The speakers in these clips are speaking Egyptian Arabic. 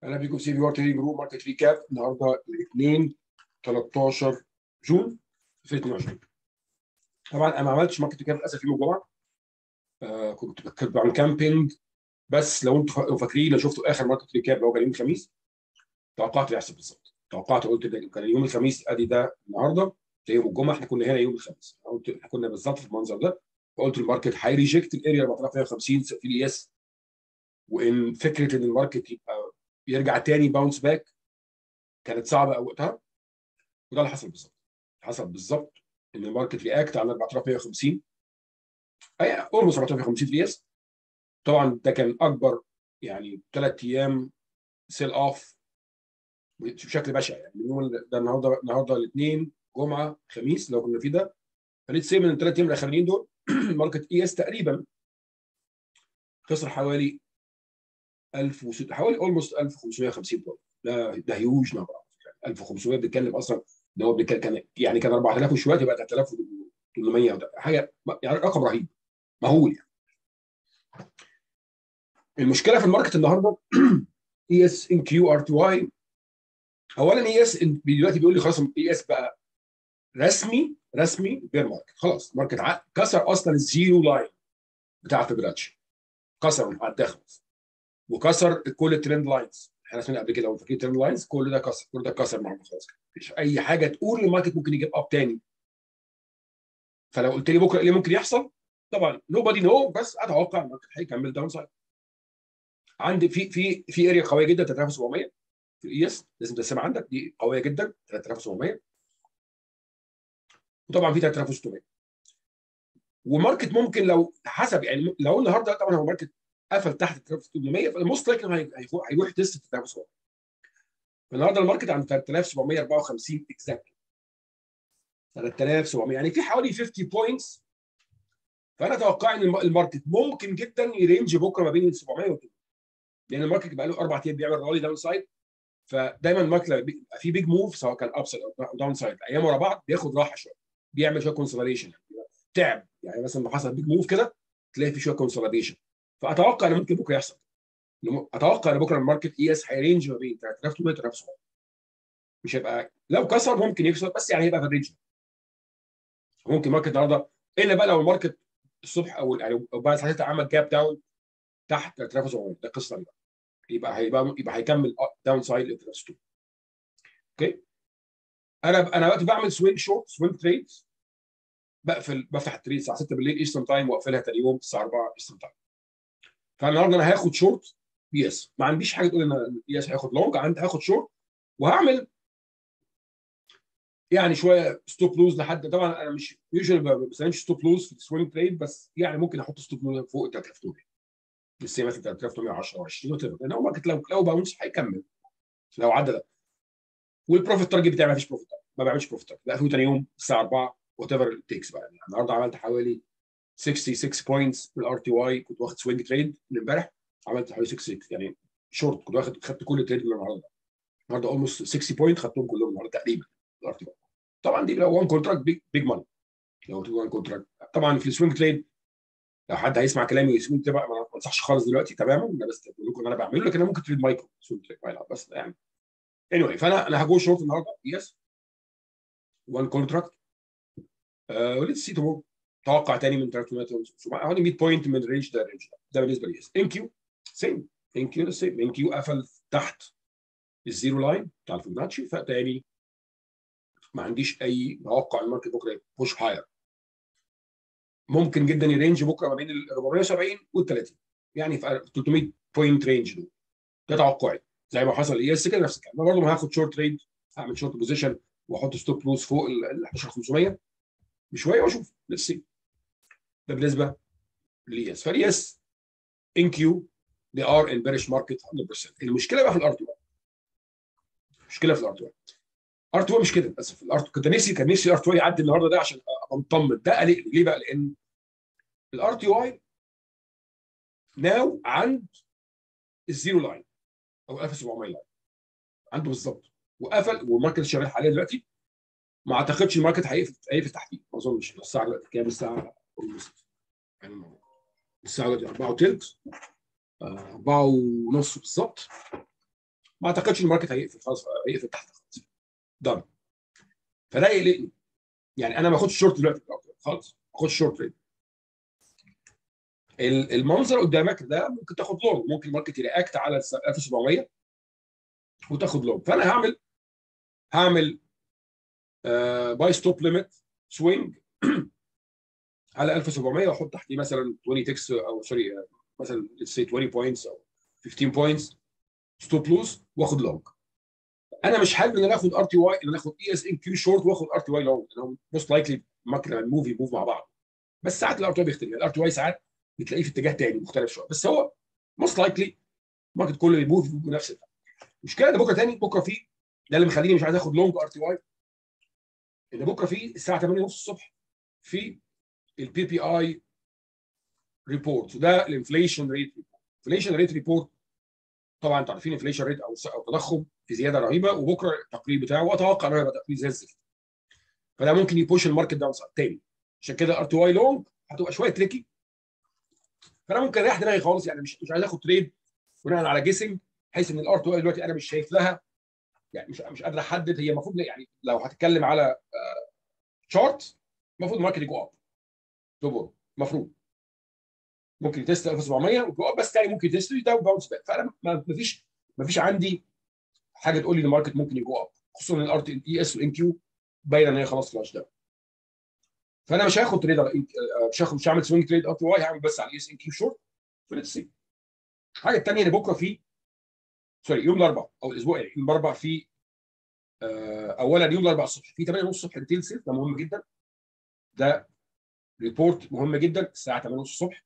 اهلا بيكم في سي في ار تريدنج جروب ماركت ريكاب النهارده الاثنين 13 جون 2022 طبعا انا ما عملتش ماركت ريكاب للاسف يوم الجمعه آه كنت كنت بعمل كامبينج بس لو انتوا فاكرين لو شفتوا اخر ماركت ريكاب اللي هو كان يوم الخميس توقعت يحصل بالظبط توقعت قلت ده كان يوم الخميس ادي ده النهارده زي يوم الجمعه احنا كنا هنا يوم الخميس قلت احنا كنا بالظبط في المنظر ده فقلت الماركت هيريجكت الاريا 4150 في الاي اس وان فكره ان الماركت يبقى يرجع تاني باونس باك كانت صعبه قوي وقتها وده اللي حصل بالظبط حصل بالظبط ان الماركت رياكت على 4150 اي اولموست 4150 في الاس طبعا ده كان اكبر يعني ثلاث ايام سيل اوف بشكل بشع يعني من يوم ده النهارده النهارده الاثنين جمعه خميس لو كنا في ده فليت سي من الثلاث ايام الاخرانيين دول الماركت اي اس تقريبا خسر حوالي 1600 حوالي اولموست 1550 دولار ده ده هيوج نمبر 1500 بنتكلم اصلا ده هو بنتكلم كان يعني كان 4000 وشويه يبقى 3800 حاجه يعني رقم رهيب مهول يعني المشكله في الماركت النهارده اي اس ان كيو ار تي واي اولا اي اس دلوقتي بيقول لي خلاص اي اس بقى رسمي رسمي بير ماركت خلاص ماركت كسر اصلا الزيرو لاين بتاع فيبراتشي كسر عداه خلاص وكسر كل الترند لاينز احنا سمعنا قبل كده لو فاكرين ترند لاينز كل ده كسر كل ده كسر النهارده خلاص مفيش اي حاجه تقول الماركت ممكن يجيب اب تاني فلو قلت لي بكره ايه اللي ممكن يحصل طبعا نو بادي نو بس اتوقع الماركت هيكمل داون سايد عندي في في في اريا قويه جدا 3700 في الاي اس لازم تقسمها عندك دي قويه جدا 3700 وطبعا في 3600 وماركت ممكن لو حسب يعني لو النهارده طبعا هو ماركت قفل تحت 3800 فالموست لايكلي هيروح تيست 3700 النهارده الماركت عند 3754 اكزاكتلي 3700 يعني في حوالي 50 بوينتس فانا اتوقع ان الماركت ممكن جدا يرينج بكره ما بين ال 700 و لان الماركت بقى له اربع ايام بيعمل رالي داون سايد فدايما الماركت لما بيبقى في بيج موف سواء كان اب سايد او داون سايد ايام ورا بعض بياخد راحه شويه بيعمل شويه كونسوليديشن تعب يعني مثلا لما حصل بيج موف كده تلاقي في شويه كونسوليديشن فاتوقع ان ممكن بكره يحصل اتوقع ان بكره الماركت اي اس هيرينج ما بين 3800 و 3700 مش هيبقى لو كسر ممكن يكسر بس يعني هيبقى في الرينج ممكن ماركت النهارده الا بقى لو الماركت الصبح او يعني او بعد ساعتها عمل جاب داون تحت 3700 ده قصه بقى يبقى هيبقى يبقى هيكمل داون سايد ل 3600 اوكي انا انا دلوقتي بعمل سوينج شورت سوينج تريدز بقفل بفتح التريد الساعه 6 بالليل ايسترن تايم واقفلها تاني يوم الساعه 4 ايسترن تايم فالنهارده انا هاخد شورت بي اس ما عنديش حاجه تقول ان بي اس هياخد لونج عندي هاخد شورت وهعمل يعني شويه ستوب لوز لحد طبعا انا مش يوجوالي ما بستخدمش ستوب لوز في السوينج تريد بس يعني ممكن احط ستوب لوز فوق 3800 بس مثلا 3810 او 20 وات لان هو ماركت لو لو باونس هيكمل لو عدى ده والبروفيت تارجت بتاعي ما فيش بروفيت ما بعملش بروفيت تارجت بقفله ثاني يوم الساعه 4 وات ايفر تيكس بقى يعني النهارده عملت حوالي 66 بوينتس بالار تي واي كنت واخد سوينج تريد من امبارح عملت حوالي 66 يعني شورت كنت واخد خدت كل التريد من النهارده النهارده اولموست 60 بوينت خدتهم كلهم النهارده تقريبا بالار تي واي طبعا دي لو وان كونتراكت بيج بيج ماني لو وان كونتراكت طبعا في السوينج تريد لو حد هيسمع كلامي ويسوي تبع ما انصحش خالص دلوقتي تماما انا بس بقول لكم انا بعمله لكن انا ممكن تريد مايكرو سوينج تريد بس يعني اني anyway, فانا انا هجو شورت النهارده يس وان كونتراكت وليتس سي تومورو توقع تاني من 300 حوالي 100 بوينت من الرينج ده الرينج ده ده بالنسبه لي ان كيو سيم ان كيو سيم ان كيو قفل تحت الزيرو لاين بتاع الفيبوناتشي فتاني ما عنديش اي توقع الماركت بكره بوش هاير ممكن جدا يرينج بكره ما بين ال 470 وال 30 يعني في 300 بوينت رينج دول ده توقعي زي ما حصل اي اس كده نفس الكلام انا برضه هاخد شورت تريد هعمل شورت بوزيشن واحط ستوب لوز فوق ال 11500 بشويه واشوف ليتس سي ده بالنسبه للاي اس فالاي اس ان كيو they are in bearish market 100% المشكله بقى في الار 2 المشكله في الار 2 ار 2 مش كده للاسف الار 2 كنت نفسي كان نفسي ار 2 يعدي النهارده ده عشان ابقى مطمن ده قلقني ليه بقى؟ لان الار تي واي ناو عند الزيرو لاين او 1700 لاين عنده بالظبط وقفل والماركت شغال حاليا دلوقتي ما اعتقدش الماركت هيقفل هيقفل تحديد ما اظنش الساعه دلوقتي كام الساعه يعني الساعه دلوقتي 4 وثلث 4 ونص بالظبط ما اعتقدش الماركت هيقفل خلاص هيقفل تحت خالص دن فده يقلقني يعني انا ما باخدش شورت دلوقتي خالص ما باخدش شورت تريد المنظر قدامك ده ممكن تاخد لونج ممكن الماركت يرياكت على 1700 وتاخد لونج فانا هعمل هعمل باي ستوب ليميت سوينج على 1700 واحط تحتيه مثلا 20 تكس او سوري مثلا سي 20 بوينتس او 15 بوينتس ستوب لوز واخد لونج انا مش حابب ان انا اخد ار تي واي ان انا اخد اي اس ان كيو شورت واخد ار تي واي لونج لانهم موست لايكلي ممكن لما الموف يموف مع بعض بس ساعات الار تي واي بيختلف الار تي واي ساعات بتلاقيه في اتجاه تاني مختلف شويه بس هو موست لايكلي الماركت كله يموف بنفس المشكله ان بكره تاني بكره في ده اللي مخليني مش عايز اخد لونج ار تي واي ان بكره في الساعه 8:30 الصبح في البي بي اي ريبورت ده الانفليشن ريت انفليشن ريت ريبورت طبعا انتوا عارفين انفليشن ريت او او تضخم في زياده رهيبه وبكره التقرير بتاعه واتوقع انه هيبقى تقرير زي الزفت فده ممكن يبوش الماركت داون سايد تاني عشان كده ار تي واي لونج هتبقى شويه تريكي فانا ممكن اريح دماغي خالص يعني مش مش عايز اخد تريد بناء على جيسنج بحيث ان الار تي واي دلوقتي انا مش شايف لها يعني مش مش قادر احدد هي المفروض يعني لو هتتكلم على شارت المفروض الماركت يجو اب تبور المفروض ممكن تيست 1700 وجو اب بس تاني ممكن تيست ده وباونس باك فانا ما فيش ما فيش عندي حاجه تقول لي ان الماركت ممكن يجو اب خصوصا ان الار تي اي اس والان كيو باينه ان هي خلاص فلاش داون فانا مش هاخد تريد مش هاخد مش هعمل سوينج تريد ار تي واي هعمل بس على اي اس ان كيو شورت فليتس سي الحاجه الثانيه ان بكره في سوري يوم الاربعاء او الاسبوع يعني يوم الاربعاء في اولا يوم الاربعاء الصبح في 8 الصبح ريتيل سيل ده مهم جدا ده ريبورت مهم جدا الساعه 8 الصبح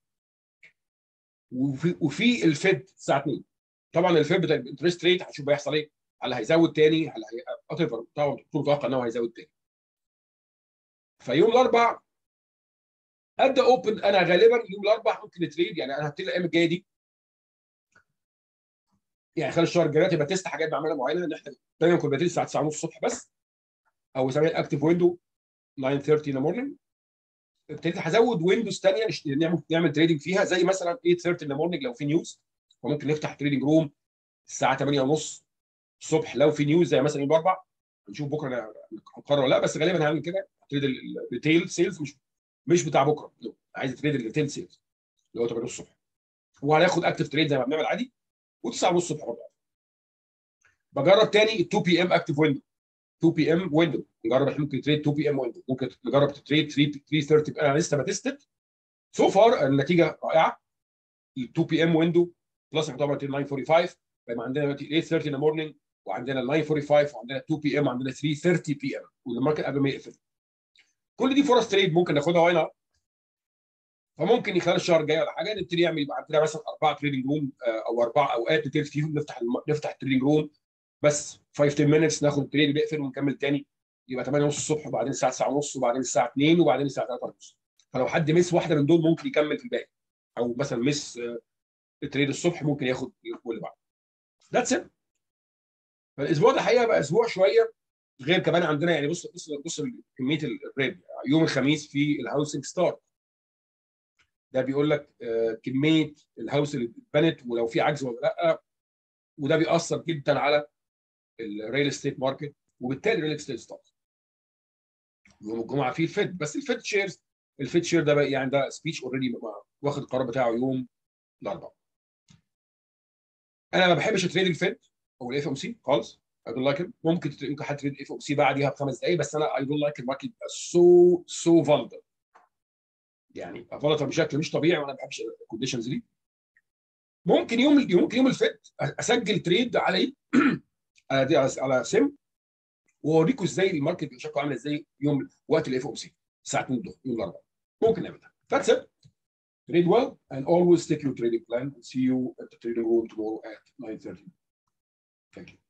وفي وفي الفيد الساعه 2 طبعا الفيد بتاع الانترست ريت هنشوف هيحصل ايه هل هيزود تاني هل هي طبعا الدكتور متوقع ان هو هيزود تاني فيوم الاربعاء ابدا اوبن انا غالبا يوم الاربعاء ممكن تريد يعني انا هبتدي الايام الجايه دي يعني خلال الشهر الجاي تبقى تيست حاجات بعملها معينه ان احنا دايما كنا بنبتدي الساعه 9:30 الصبح بس او بنسميها الاكتف ويندو 9:30 ان مورنينج ابتديت هزود ويندوز ثانيه نعمل نعمل تريدنج فيها زي مثلا 8:30 ان مورنينج لو في نيوز وممكن نفتح تريدنج روم الساعه 8:30 الصبح لو في نيوز زي مثلا يوم الاربع نشوف بكره هنقرر ولا لا بس غالبا هعمل كده تريد الريتيل سيلز مش مش بتاع بكره عايز تريد الريتيل سيلز اللي هو 8 الصبح وهناخد اكتف تريد زي ما بنعمل عادي و9 ونص الصبح برضه بجرب تاني ال 2 بي ام اكتف ويندو 2 بي ام ويندو نجرب احنا ممكن تريد 2 بي ام ويندو ممكن نجرب تريد 3 انا لسه بتستد سو فار النتيجه رائعه ال 2 بي ام ويندو بلس يعتبر 945 يبقى عندنا دلوقتي 8:30 ان مورنينج وعندنا 945 وعندنا 2 بي ام وعندنا 3:30 بي ام والماركت قبل ما يقفل كل دي فرص تريد ممكن ناخدها واين فممكن خلال الشهر الجاي ولا حاجه نبتدي نعمل يبقى عندنا مثلا اربعه تريدنج روم او اربع اوقات نتريد فيهم نفتح الم... نفتح التريدنج روم بس 5 10 مينتس ناخد التريد نقفل ونكمل تاني يبقى 8 ونص الصبح وبعدين الساعه 9 ونص وبعدين الساعه 2 وبعدين الساعه 3 ونص فلو حد مس واحده من دول ممكن يكمل في الباقي او مثلا مس التريد الصبح ممكن ياخد اللي بعده ذاتس ات فالاسبوع ده حقيقه بقى اسبوع شويه غير كمان عندنا يعني بص بص بص كميه الريد يوم الخميس في الهاوسنج ستار ده بيقول لك كميه الهاوس اللي اتبنت ولو في عجز ولا لا وده بيأثر جدا على الريل استيت ماركت وبالتالي الريل استيت ستوك يوم الجمعه في الفيد بس الفيد شيرز الفيد شير ده بقى يعني ده سبيتش اوريدي واخد القرار بتاعه يوم الاربعاء انا ما بحبش اتريد الفيد او الاف ام سي خالص I don't like it ممكن ممكن حد تريد اف ام سي بعديها بخمس دقائق بس انا I don't like الماركت سو سو فولدر يعني فولتر بشكل مش طبيعي وانا ما بحبش الكونديشنز دي ممكن يوم ممكن يوم الفيد اسجل تريد على ايه؟ على على سم واوريكم ازاي الماركت شكله عامل ازاي يوم وقت الاف او سي الساعه 2 الظهر يوم الاربعاء ممكن نعملها That's it. Trade well and always stick your trading plan and see you at the trading room tomorrow at 9:30. Thank you.